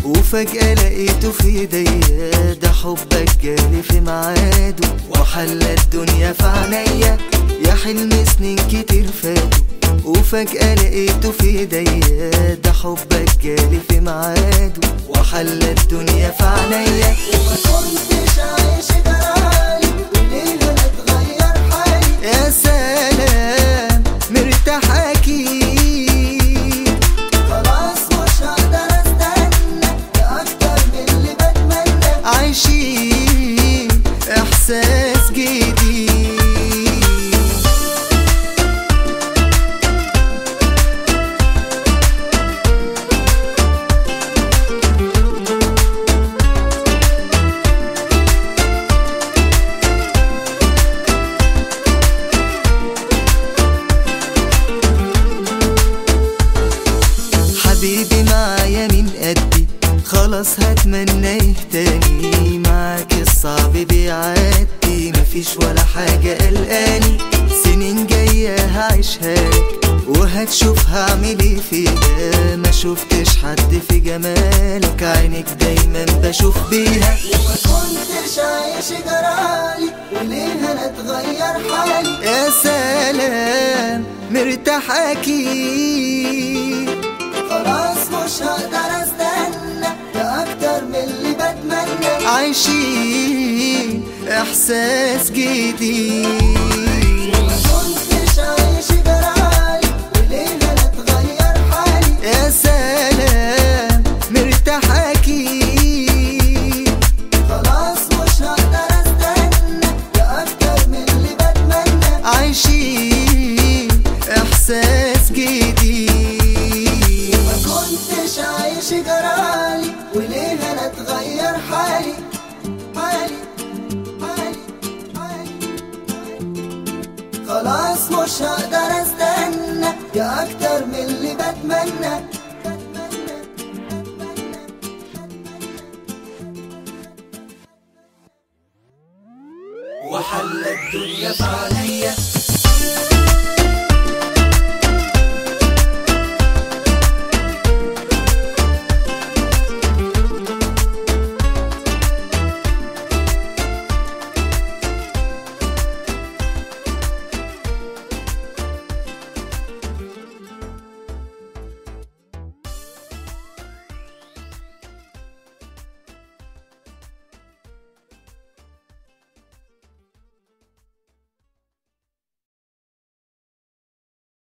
وفجأة لقيته في ايديا ده حبك جالي في ميعاده وحلى الدنيا في عينيا يا حلم سنين كتير فاتوا وفجأة لقيته في ايديا ده حبك جالي في ميعاده وحلى الدنيا في عينيا ما كنتش عايش جرالي وليه انا اتغير حالي يا سلام مرتاح اكيد خلاص مش هقدر استنى ده اكتر من اللي بتمنى عايشين احساس جديد حبيبي معايا من قدي خلاص هتمنى تاني معاك الصعب بيعدي مفيش ولا حاجة قلقاني سنين جاية هعيشها لك وهتشوف هعمل ايه فيها ما شفتش حد في جمالك عينك دايما بشوف بيها ما كنتش عايش جرالي وليه انا اتغير حالي يا سلام مرتاح اكيد خلاص مش هقدر استنى ده اكتر من اللي بتمنى عايشين احساس جديد ما كنتش عايش جرالي وليه انا اتغير حالي يا سلام مرتاح اكيد خلاص مش هقدر استنى ده اكتر من اللي بتمنى عايشين احساس جديد ما كنتش عايش جرالي وليه انا اتغير حالي حالي حالي حالي خلاص مش هقدر استنى يا اكتر من اللي بتمنى وحل الدنيا في عليا